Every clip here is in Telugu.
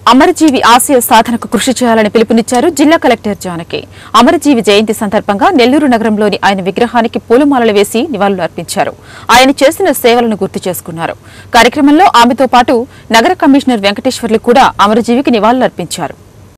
అమరజీవి ఆశయ సాధనకు కృషి చేయాలని పిలుపునిచ్చారు జిల్లా కలెక్టర్ జానకి అమరజీవి జయంతి సందర్భంగా నెల్లూరు నగరంలోని ఆయన విగ్రహానికి పూలమాలలు వేసి నివాళులు అర్పించారు ఆయన చేసిన సేవలను గుర్తు చేసుకున్నారు కార్యక్రమంలో ఆమెతో పాటు నగర కమిషనర్ వెంకటేశ్వర్లు కూడా అమరజీవికి నివాళులు అర్పించారు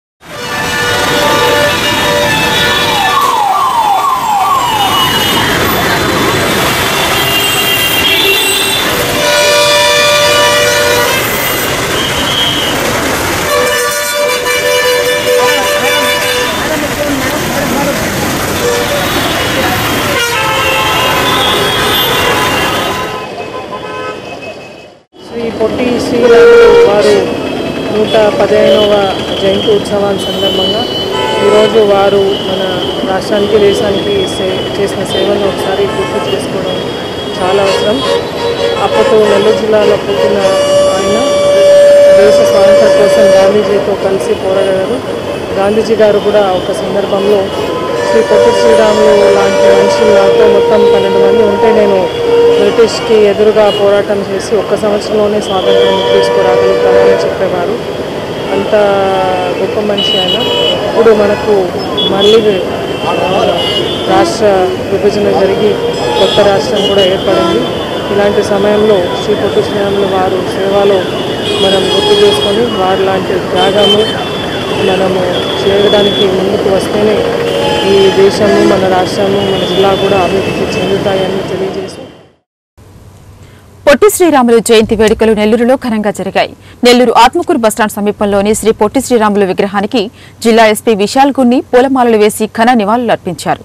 శ్రీ పొట్టి శ్రీరాములు వారు నూట పదిహేనవ జయంతి ఉత్సవాల సందర్భంగా ఈరోజు వారు మన రాష్ట్రానికి దేశానికి సే చేసిన సేవలను ఒకసారి గుర్తు చేసుకోవడం చాలా అవసరం అప్పట్లో నెల్లూరు జిల్లాలో పుట్టిన ఆయన దేశ స్వాతంత్రం కోసం గాంధీజీతో కలిసి పోరాడారు గాంధీజీ గారు కూడా ఒక సందర్భంలో శ్రీ పొట్టి శ్రీరాములు లాంటి మనుషులు నాతో మొత్తం పన్నెండు మంది ఉంటే నేను బ్రిటిష్కి ఎదురుగా పోరాటం చేసి ఒక్క సంవత్సరంలోనే స్వాతంత్రం తీసుకురాగలుగుతానని చెప్పేవారు అంత గొప్ప మనిషి ఆయన ఇప్పుడు మనకు మళ్ళీ ఆ, రాష్ట్ర విభజన జరిగి కొత్త రాష్ట్రం కూడా ఏర్పడింది ఇలాంటి సమయంలో శ్రీ పొట్టి శ్రీరాములు వారు సేవలో మనం గుర్తు చేసుకొని వారి లాంటి త్యాగము మనము చేయడానికి ముందుకు వస్తేనే ఈ దేశము మన రాష్ట్రము మన జిల్లా కూడా అభివృద్ధి చెందుతాయని తెలియజేసి పొట్టి శ్రీరాములు జయంతి వేడుకలు నెల్లూరులో ఘనంగా జరిగాయి నెల్లూరు ఆత్మకూరు బస్టాండ్ సమీపంలోని శ్రీ పొట్టి శ్రీరాములు విగ్రహానికి జిల్లా ఎస్పీ విశాల్ గున్ని పూలమాలలు వేసి ఘన నివాళులు అర్పించారు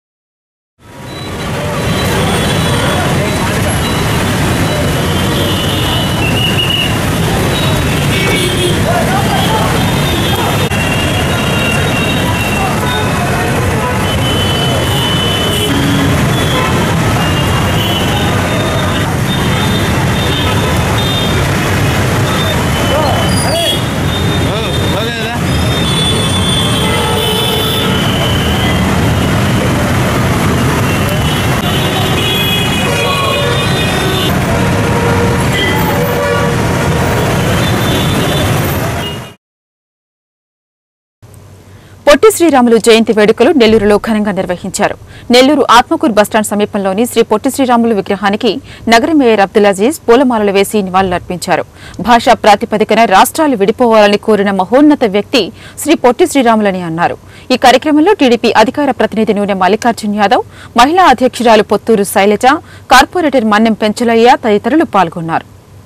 పొట్టి శ్రీరాములు జయంతి వేడుకలు నెల్లూరులో ఘనంగా నిర్వహించారు నెల్లూరు ఆత్మకూరు బస్టాండ్ సమీపంలోని శ్రీ పొట్టి శ్రీరాములు విగ్రహానికి నగర మేయర్ అబ్దుల్ అజీజ్ పూలమాలలు వేసి నివాళులర్పించారు భాషా ప్రాతిపదికన రాష్ట్రాలు విడిపోవాలని కోరిన మహోన్నత వ్యక్తి శ్రీ పొట్టి శ్రీరాములని అన్నారు ఈ కార్యక్రమంలో టీడీపీ అధికార ప్రతినిధి నూనె మల్లికార్జున్ యాదవ్ మహిళా అధ్యక్షురాలు పొత్తూరు శైలజ కార్పొరేటర్ మన్నెం పెంచలయ్య తదితరులు పాల్గొన్నారు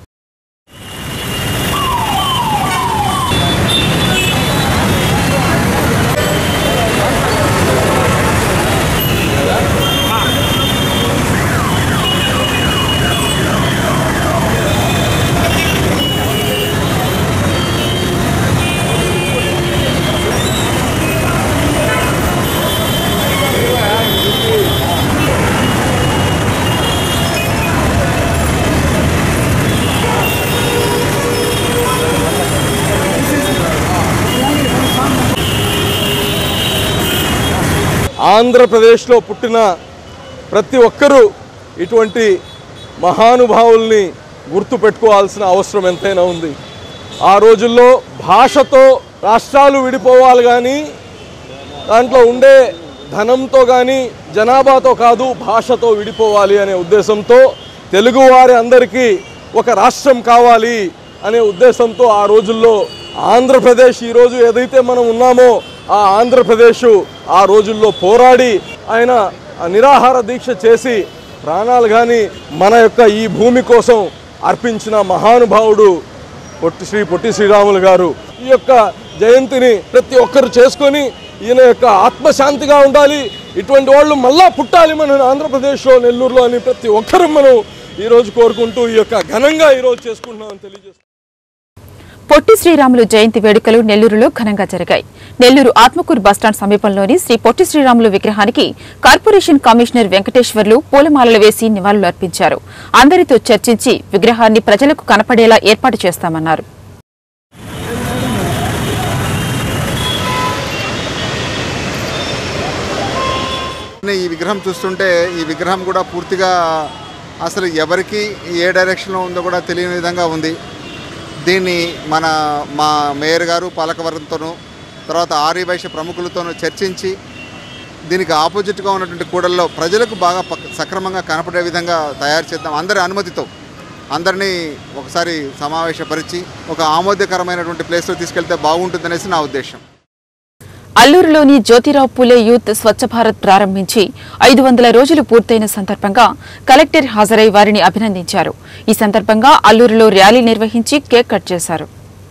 ఆంధ్రప్రదేశ్లో పుట్టిన ప్రతి ఒక్కరూ ఇటువంటి మహానుభావుల్ని గుర్తుపెట్టుకోవాల్సిన అవసరం ఎంతైనా ఉంది ఆ రోజుల్లో భాషతో రాష్ట్రాలు విడిపోవాలి కానీ దాంట్లో ఉండే ధనంతో కానీ జనాభాతో కాదు భాషతో విడిపోవాలి అనే ఉద్దేశంతో తెలుగువారి అందరికీ ఒక రాష్ట్రం కావాలి అనే ఉద్దేశంతో ఆ రోజుల్లో ఆంధ్రప్రదేశ్ ఈరోజు ఏదైతే మనం ఉన్నామో ఆ ఆంధ్రప్రదేశ్ ఆ రోజుల్లో పోరాడి ఆయన ఆ నిరాహార దీక్ష చేసి ప్రాణాలు కానీ మన యొక్క ఈ భూమి కోసం అర్పించిన మహానుభావుడు పొట్టి శ్రీ పొట్టి శ్రీరాములు గారు ఈ యొక్క జయంతిని ప్రతి ఒక్కరు చేసుకొని ఈయన యొక్క ఆత్మశాంతిగా ఉండాలి ఇటువంటి వాళ్ళు మళ్ళా పుట్టాలి మన ఆంధ్రప్రదేశ్లో నెల్లూరులో అని ప్రతి ఒక్కరు మనం ఈరోజు కోరుకుంటూ ఈ యొక్క ఘనంగా ఈరోజు చేసుకుంటున్నామని తెలియజేస్తున్నాం పొట్టి శ్రీరాములు జయంతి వేడుకలు నెల్లూరులో ఘనంగా జరిగాయి నెల్లూరు ఆత్మకూరు బస్టాండ్ సమీపంలోని శ్రీ పొట్టి శ్రీరాములు విగ్రహానికి కార్పొరేషన్ కమిషనర్ వెంకటేశ్వర్లు పూలమాలలు వేసి నివాళులు అర్పించారు అందరితో చర్చించి విగ్రహాన్ని ప్రజలకు కనపడేలా ఏర్పాటు చేస్తామన్నారు ఈ విగ్రహం చూస్తుంటే ఈ విగ్రహం కూడా పూర్తిగా అసలు ఎవరికి ఏ డైరెక్షన్లో ఉందో కూడా తెలియని విధంగా ఉంది దీన్ని మన మా మేయర్ గారు పాలకవర్గంతోనూ తర్వాత ఆర్య వైశ్య ప్రముఖులతోనూ చర్చించి దీనికి ఆపోజిట్గా ఉన్నటువంటి కూడల్లో ప్రజలకు బాగా పక్- సక్రమంగా కనపడే విధంగా తయారు చేద్దాం అందరి అనుమతితో అందరినీ ఒకసారి సమావేశపరిచి ఒక ఆమోదకరమైనటువంటి ప్లేస్లో తీసుకెళ్తే బాగుంటుందనేసి నా ఉద్దేశం అల్లూరులోని జ్యోతిరావు పూలే యూత్ స్వచ్ఛ భారత్ ప్రారంభించి ఐదు వందల రోజులు పూర్తయిన సందర్భంగా కలెక్టర్ హాజరై వారిని అభినందించారు ఈ సందర్భంగా అల్లూరులో ర్యాలీ నిర్వహించి కేక్ కట్ చేశారు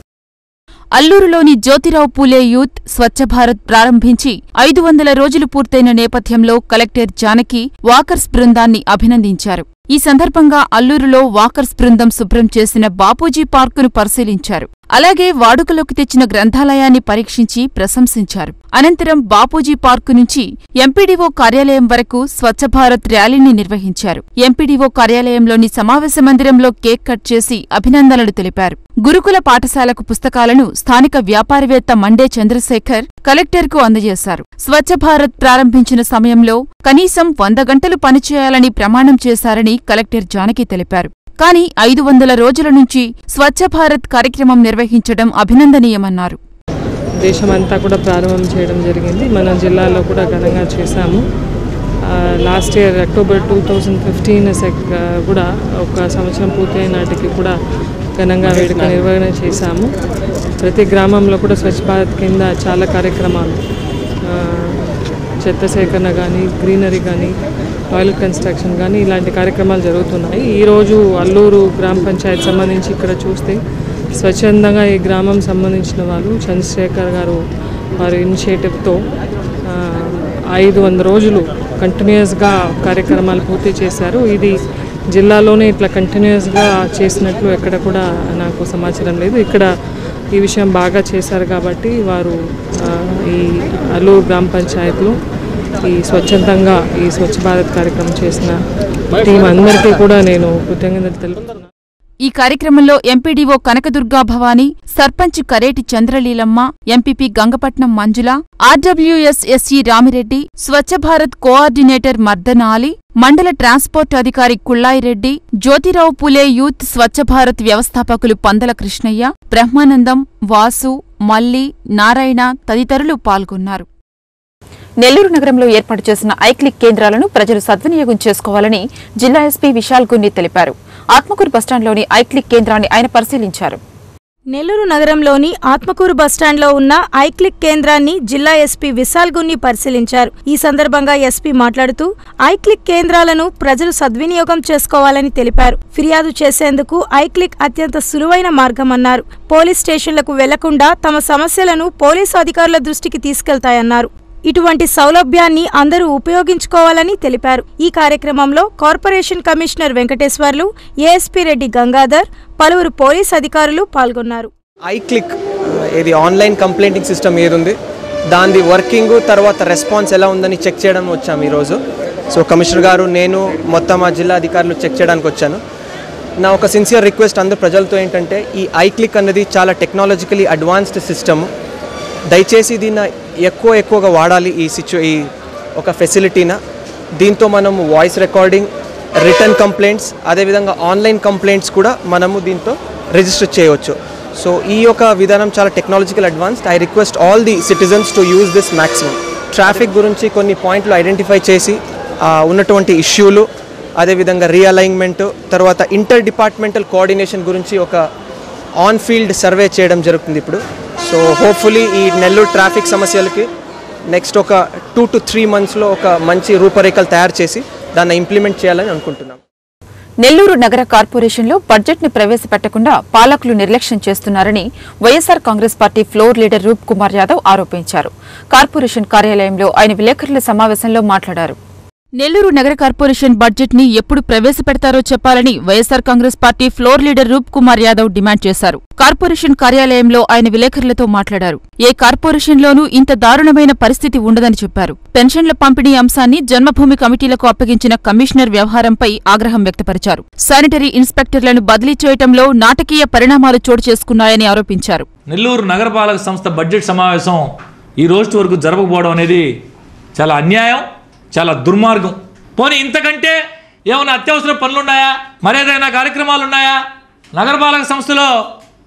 అల్లూరులోని జ్యోతిరావు పూలే యూత్ స్వచ్ఛ భారత్ ప్రారంభించి ఐదు వందల రోజులు పూర్తయిన నేపథ్యంలో కలెక్టర్ జానకి వాకర్స్ బృందాన్ని అభినందించారు ఈ సందర్భంగా అల్లూరులో వాకర్స్ బృందం శుభ్రం చేసిన బాపూజీ పార్కును పరిశీలించారు అలాగే వాడుకలోకి తెచ్చిన గ్రంథాలయాన్ని పరీక్షించి ప్రశంసించారు అనంతరం బాపూజీ పార్కు నుంచి ఎంపీడీఓ కార్యాలయం వరకు స్వచ్ఛ భారత్ ర్యాలీని నిర్వహించారు ఎంపీడీఓ కార్యాలయంలోని సమావేశ మందిరంలో కేక్ కట్ చేసి అభినందనలు తెలిపారు గురుకుల పాఠశాలకు పుస్తకాలను స్థానిక వ్యాపారవేత్త మండే చంద్రశేఖర్ కలెక్టర్కు అందజేశారు స్వచ్ఛ భారత్ ప్రారంభించిన సమయంలో కనీసం వంద గంటలు పనిచేయాలని ప్రమాణం చేశారని కలెక్టర్ జానకి తెలిపారు కానీ ఐదు వందల రోజుల నుంచి స్వచ్ఛ భారత్ కార్యక్రమం నిర్వహించడం అభినందనీయమన్నారు దేశమంతా కూడా ప్రారంభం చేయడం జరిగింది మన జిల్లాలో కూడా ఘనంగా చేశాము last year October two thousand fifteen కూడా ఒక సంవత్సరం పూర్తయిన నాటికి కూడా ఘనంగా వేడుక నిర్వహణ చేశాము ప్రతి గ్రామంలో కూడా స్వచ్ఛ భారత్ కింద చాలా కార్యక్రమాలు ఆ, చెత్త సేకరణ కానీ గ్రీనరీ కానీ ఆయిల్ కన్స్ట్రక్షన్ కానీ ఇలాంటి కార్యక్రమాలు జరుగుతున్నాయి ఈరోజు అల్లూరు గ్రామ పంచాయత్ సంబంధించి ఇక్కడ చూస్తే స్వచ్ఛందంగా ఈ గ్రామం సంబంధించిన వాళ్ళు చంద్రశేఖర్ గారు వారి ఇనిషియేటివ్తో ఆ, ఐదు వంద రోజులు కంటిన్యూస్గా కార్యక్రమాలు పూర్తి చేశారు ఇది జిల్లాలోనే ఇట్లా కంటిన్యూస్గా చేసినట్లు ఎక్కడ కూడా నాకు సమాచారం లేదు ఇక్కడ ఈ విషయం బాగా చేశారు కాబట్టి వారు ఆ, ఈ అల్లూరు గ్రామ పంచాయత్లో ఈ స్వచ్ఛందంగా ఈ స్వచ్ఛ భారత్ కార్యక్రమం చేసిన టీం అందరికీ కూడా నేను కృతజ్ఞతలు తెలుపుతున్నాను ఈ కార్యక్రమంలో MPDO Kanakadurga Bhavani sarpanch Kareti Chandraleelamma MPP Gangapatnam Manjula RWSSE Ramireddy Swachh Bharat coordinator Mardanali మండల ట్రాన్స్పోర్ట్ అధికారి కుళ్ళాయిరెడ్డి జ్యోతిరావు పులే యూత్ స్వచ్ఛ భారత్ వ్యవస్థాపకులు పందల కృష్ణయ్య బ్రహ్మానందం వాసు మల్లి నారాయణ తదితరులు పాల్గొన్నారు నెల్లూరు నగరంలో ఏర్పాటు చేసిన ఐక్లిక్ కేంద్రాలను ప్రజలు సద్వినియోగం చేసుకోవాలని జిల్లా ఎస్పీ విశాల్ గున్ని తెలిపారు ఆత్మకూరు బస్టాండ్లోని ఐక్లిక్ కేంద్రాన్ని ఆయన పరిశీలించారు నెల్లూరు నగరంలోని ఆత్మకూరు బస్టాండ్లో ఉన్న ఐక్లిక్ కేంద్రాన్ని జిల్లా ఎస్పీ విశాల్ గున్ని పరిశీలించారు ఈ సందర్భంగా ఎస్పీ మాట్లాడుతూ ఐక్లిక్ కేంద్రాలను ప్రజలు సద్వినియోగం చేసుకోవాలని తెలిపారు ఫిర్యాదు చేసేందుకు ఐక్లిక్ అత్యంత సులువైన మార్గమన్నారు పోలీస్ స్టేషన్లకు వెళ్లకుండా తమ సమస్యలను పోలీసు అధికారుల దృష్టికి తీసుకెళ్తాయన్నారు ఇటువంటి సౌలభ్యాన్ని అందరూ ఉపయోగించుకోవాలని తెలిపారు ఈ కార్యక్రమంలో corporation commissioner Venkateswarlu ASP Reddy Gangadhar పలువురు పోలీస్ అధికారులు పాల్గొన్నారు ఐ క్లిక్ ఇది ఆన్లైన్ కంప్లైంటింగ్ సిస్టమ్ ఏది ఉంది దాని వర్కింగ్ తర్వాత రెస్పాన్స్ ఎలా ఉందని చెక్ చేయడం వచ్చాము ఈరోజు సో కమిషనర్ గారు నేను మొత్తం మా జిల్లా అధికారులు చెక్ చేయడానికి వచ్చాను నా ఒక సిన్సియర్ రిక్వెస్ట్ అందరు ప్రజలతో ఏంటంటే ఈ ఐ క్లిక్ అనేది చాలా టెక్నాలజికలీ అడ్వాన్స్డ్ సిస్టమ్ దయచేసి దీన్ని ఎక్కువ ఎక్కువగా వాడాలి ఈ సిచ్యు ఈ ఒక ఫెసిలిటీన దీంతో మనము వాయిస్ రికార్డింగ్ రిటర్న్ కంప్లైంట్స్ అదేవిధంగా ఆన్లైన్ కంప్లైంట్స్ కూడా మనము దీంతో రిజిస్టర్ చేయవచ్చు సో ఈ యొక్క విధానం చాలా technological advanced I request all the citizens to use this maximum traffic గురించి కొన్ని పాయింట్లు ఐడెంటిఫై చేసి ఆ, ఉన్నటువంటి ఇష్యూలు అదేవిధంగా రీఅలైన్మెంట్ తర్వాత ఇంటర్ డిపార్ట్మెంటల్ కోఆర్డినేషన్ గురించి ఒక ఆన్ ఫీల్డ్ సర్వే చేయడం జరుగుతుంది ఇప్పుడు సో హోప్ఫుల్లీ ఈ నెల్లూరు ట్రాఫిక్ సమస్యలకి నెక్స్ట్ ఒక టూ టు త్రీ మంత్స్లో ఒక మంచి రూపరేఖలు తయారు చేసి దాన్ని ఇంప్లిమెంట్ చేయాలని అనుకుంటున్నాం నెల్లూరు నగర కార్పొరేషన్లో బడ్జెట్ను ప్రవేశపెట్టకుండా పాలకులు నిర్లక్ష్యం చేస్తున్నారని YSR Congress party floor leader Roop Kumar Yadav ఆరోపించారు కార్పొరేషన్ కార్యాలయంలో ఆయన విలేకరుల సమావేశంలో మాట్లాడారు నెల్లూరు నగర కార్పొరేషన్ బడ్జెట్ ని ఎప్పుడు ప్రవేశపెడతారో చెప్పాలని YSR Congress party floor leader Roop Kumar Yadav demand చేశారు కార్పొరేషన్ కార్యాలయంలో ఆయన విలేకరులతో మాట్లాడారు ఏ కార్పొరేషన్లోనూ ఇంత దారుణమైన పరిస్థితి ఉండదని చెప్పారు పెన్షన్ల పంపిణీ అంశాన్ని జన్మభూమి కమిటీలకు అప్పగించిన కమిషనర్ వ్యవహారంపై ఆగ్రహం వ్యక్తపరిచారు శానిటరీ ఇన్స్పెక్టర్లను బదిలీ చేయటంలో నాటకీయ పరిణామాలు చోటు చేసుకున్నాయని ఆరోపించారు నెల్లూరు నగరపాలక సంస్థ బడ్జెట్ సమావేశం ఈ రోజు వరకు జరపకపోవడం అనేది చాలా అన్యాయం చాలా దుర్మార్గం పోనీ ఇంతకంటే ఏమైనా అత్యవసర పనులున్నాయా మరేదైనా కార్యక్రమాలు ఉన్నాయా నగరపాలక సంస్థలో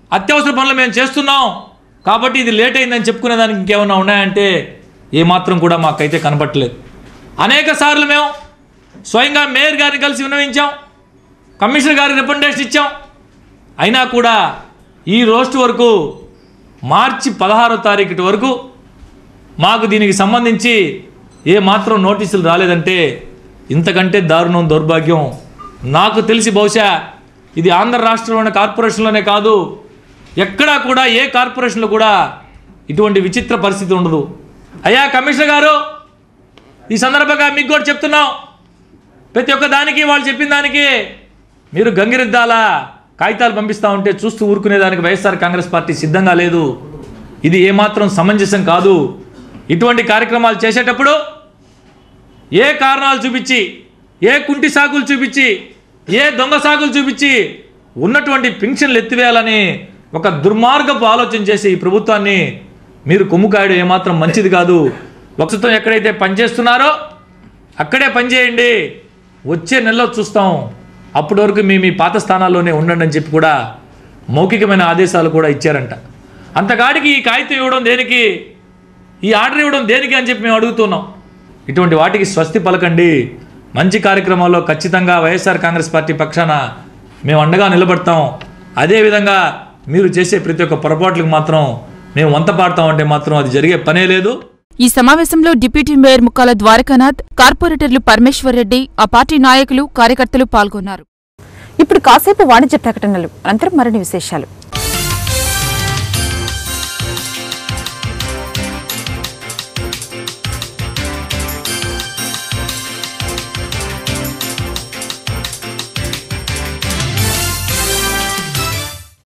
అత్యవసర పనులు మేము చేస్తున్నాం కాబట్టి ఇది లేట్ అయిందని చెప్పుకునే దానికి ఇంకేమైనా ఉన్నాయంటే ఏమాత్రం కూడా మాకైతే కనపట్టలేదు అనేక సార్లు మేము స్వయంగా మేయర్ గారిని కలిసి విన్నవించాం కమిషనర్ గారికి రికమెండేషన్ ఇచ్చాం అయినా కూడా ఈ రోజు వరకు మార్చి పదహారో తారీఖు వరకు మాకు దీనికి సంబంధించి ఏ మాత్రం నోటీసులు రాలేదంటే ఇంతకంటే దారుణం దౌర్భాగ్యం నాకు తెలిసి బహుశా ఇది ఆంధ్ర రాష్ట్రంలోని కార్పొరేషన్లోనే కాదు ఎక్కడా కూడా ఏ కార్పొరేషన్లో కూడా ఇటువంటి విచిత్ర పరిస్థితి ఉండదు అయ్యా కమిషనర్ గారు ఈ సందర్భంగా మీకు కూడా చెప్తున్నాం ప్రతి ఒక్క దానికి వాళ్ళు చెప్పిన దానికి మీరు గంగిరెద్దాల కాగితాలు పంపిస్తూ ఉంటే చూస్తూ ఊరుకునేదానికి వైఎస్ఆర్ కాంగ్రెస్ పార్టీ సిద్ధంగా లేదు ఇది ఏమాత్రం సమంజసం కాదు ఇటువంటి కార్యక్రమాలు చేసేటప్పుడు ఏ కారణాలు చూపించి ఏ కుంటి సాకులు చూపించి ఏ దొంగ సాకులు చూపించి ఉన్నటువంటి పింఛన్లు ఎత్తివేయాలని ఒక దుర్మార్గపు ఆలోచన చేసి ఈ ప్రభుత్వాన్ని మీరు కొమ్ముకాయడం ఏమాత్రం మంచిది కాదు ప్రస్తుతం ఎక్కడైతే పనిచేస్తున్నారో అక్కడే పనిచేయండి వచ్చే నెలలో చూస్తాం అప్పటి వరకు మీ మీ పాత స్థానాల్లోనే ఉండండి అని చెప్పి కూడా మౌఖికమైన ఆదేశాలు కూడా ఇచ్చారంట అంతకాడికి ఈ కాగితం ఇవ్వడం దేనికి ఈ ఆర్డర్ ఇవ్వడం దేనికి అని చెప్పి మేము అడుగుతున్నాం ఇటువంటి వాటికి స్వస్తి పలకండి మంచి కార్యక్రమాల్లో ఖచ్చితంగా వైఎస్ఆర్ కాంగ్రెస్ పార్టీ పక్షాన మేము అండగా నిలబడతాం అదేవిధంగా మీరు చేసే ప్రతి ఒక్క పొరపాట్లకు మాత్రం మేము వంత పాడతామంటే మాత్రం అది జరిగే పనే లేదు ఈ సమావేశంలో డిప్యూటీ మేయర్ ముక్కాల ద్వారకానాథ్ కార్పొరేటర్లు పరమేశ్వర్ రెడ్డి ఆ పార్టీ నాయకులు కార్యకర్తలు పాల్గొన్నారు ఇప్పుడు కాసేపు వాణిజ్య ప్రకటనలు అనంతరం మరిన్ని విశేషాలు